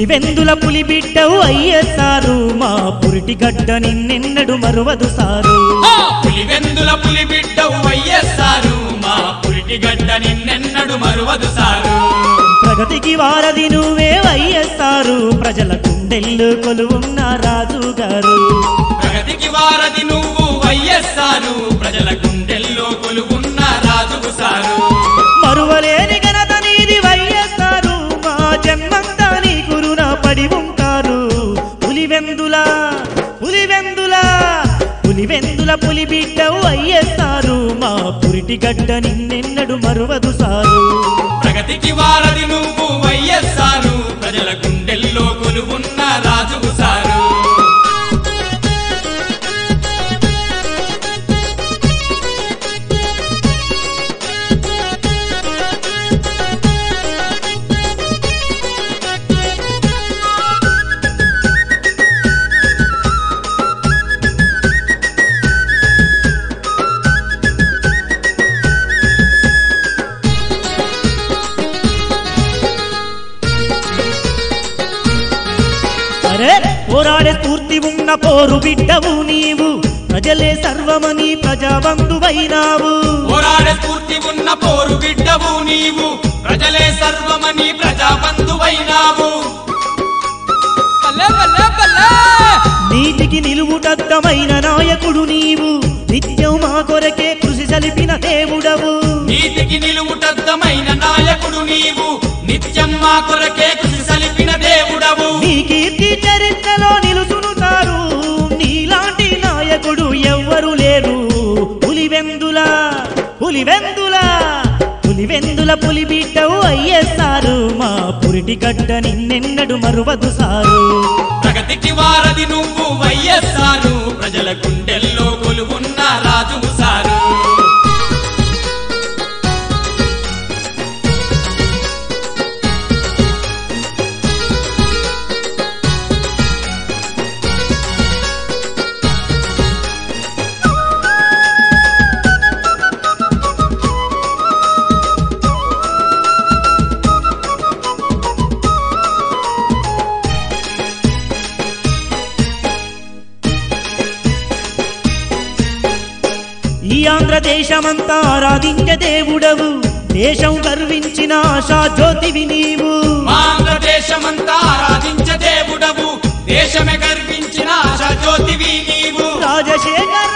పులివెందుల పులి బిడ్డవు అయ్యేస్తారు మా పురిటి గడ్డ నిన్నెన్నడు మరువదు సారు ఆ పులివెందుల పులి బిడ్డవు అయ్యేస్తారు మా పురిటి గడ్డ నిన్నెన్నడు మరువదు సారు ప్రగతికి వారధి నువ్వే అయ్యేస్తారు ప్రజల గుండెల్లో కొలువున్న రాజు గారు ప్రగతికి వారధి నువ్వు అయ్యేస్తారు ప్రజల గుండెల్లో కొలువున్న రాజుకు సారు మరువలేని ఘనత నీది వయ్యేస్తారు మా జన్మంతా నీ గురున పడి ఉంటారు పులివెందుల పులివెందుల పులివెందుల పులి బిడ్డవు అయ్యేస్తారు మా పురిటి గడ్డ నిన్నెన్నడు మరువదు సారు ప్రగతికి వారధి నువ్వు అయ్యేస్తారు ప్రజల గుండెల్లో కొలువున్న రాజుకు సారు అరే పోరాడే స్ఫూర్తి ఉన్న పోరు బిడ్డవు నీవు ప్రజలే సర్వమని ప్రజాబంధువైనావు పోరాడే స్ఫూర్తి ఉన్న పోరు బిడ్డవు నీవు ప్రజలే సర్వమని ప్రజాబంధువైనావు నీతికి నిలువుటద్దమైన నాయకుడు నీవు నిత్యం మా కొరకే కృషి సలిపిన దేవుడవు నీతికి నిలువుటద్దమైన నాయకుడు నీవు నిత్యం మా కొరకే కృషి సలిపిన దేవుడవు నీ కీర్తి చరిత్రలో నిలుసునుతారు నీలాంటి నాయకుడు ఎవ్వరు లేరు పులివెందుల పులివెందుల పులివెందుల పులి బిడ్డవు అయ్యేస్తారు మా పురిటి గడ్డ నిన్నెన్నడు మరువదు సారు ప్రగతికి వారధి నువ్వు వయ్యేస్తారు ప్రజల గుండెల్లో కొలువున్న రాజువు సారు ఈ ఆంధ్రదేశమంతా ఆరాధించే దేవుడవు దేశం గర్వించిన ఆశా జ్యోతివి నీవు మా ఆంధ్రదేశమంతా ఆరాధించ దేవుడవు దేశమే గర్వించిన ఆశా జ్యోతివి నీవు రాజశేఖర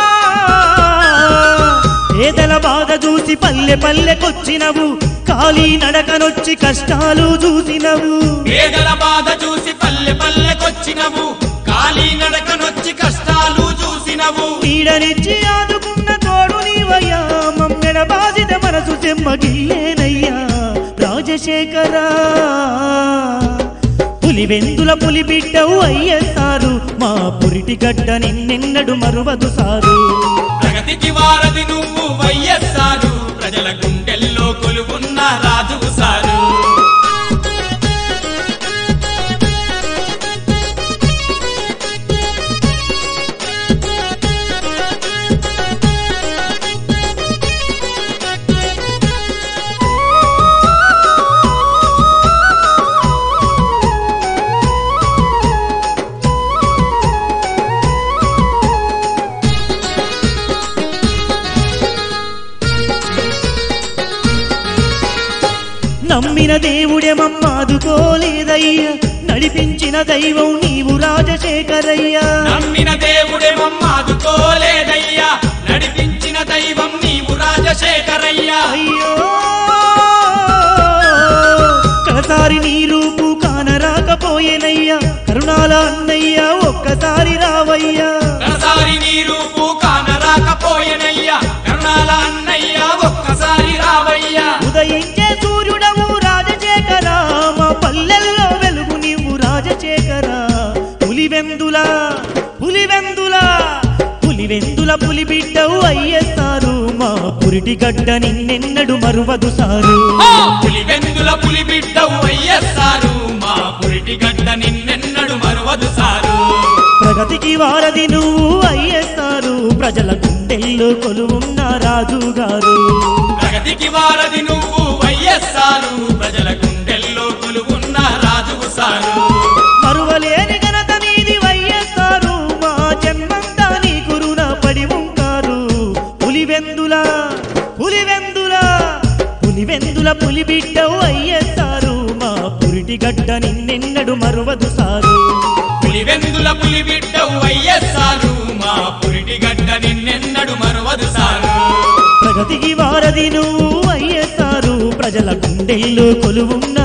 పేదల బాధ చూసి పల్లె పల్లెకొచ్చినవు ఖాళీ నడకనొచ్చి కష్టాలు చూసినవు పేదల బాధ చూసి పల్లె పల్లెకొచ్చినవు ఖాళీ నడకనొచ్చి కష్టాలు చూసినవు నీడనిచ్చి ఆదుకున్న తోడు నీవయ్యా మమ్మెడ బాధిత మనసు చెమ్మగిల్లేనయ్యా రాజశేఖర పులివెందుల పులి బిడ్డవు అయ్యేస్తారు మా పురిటి గడ్డ నిన్నెన్నడు మరువదు సారు ప్రగతికి వారధి నువ్వు వయ్యేస్తారు ప్రజల గుండెల్లో కొలువున్న రాజువు సారు నమ్మిన దేవుడే మమ్మాదుకోలేదయ్యా నడిపించిన దైవం నీవు రాజశేఖరయ్యా నమ్మిన దేవుడే మమ్మాదుకోలేదయ్యా నడిపించిన దైవం నీవు రాజశేఖరయ్యా అయ్యో కడసారి నీ రూపు కానరాకపోయేనయ్యా కరుణాల అన్నయ్యా ఒక్కసారి రావయ్యా కనసారి నీ రూపు కానరాకపోయెనయ్యా కరుణాల అన్నయ్య ఒక్కసారి రావయ్యా ఉదయించే సూర్యుడవు రాజశేఖర మా పల్లెల్లో వెలుగు నీవు రాజశేఖర పులివెందుల పులివెందుల పులివెందుల పులి బిడ్డవు అయ్యేస్తారు మా పురిటి గడ్డ నిన్నెన్నడు మరువదు సారు ఆ పులివెందుల పులి బిడ్డవు అయ్యేస్తారు మా పురిటి గడ్డ నిన్నెన్నడు మరువదు సారు ప్రగతికి వారధి నువ్వు అయ్యేస్తారు ప్రజల గుండెల్లో కొలువున్న రాజు గారు ప్రగతికి వారధి నువ్వు అయ్యేస్తారు ప్రజల గుండెల్లో కొలువున్న రాజువు సారు పులిగడ్డ నిన్నెన్నడు మరువదు సారు పులివెందుల పులి బిడ్డవు వైఎస్ఆర్ మా పురిటి గడ్డ నిన్నెన్నడు మరువదు సారు ప్రగతికి వారది నువ్వు అయ్యేసారు ప్రజల గుండెల్లో కొలువున్న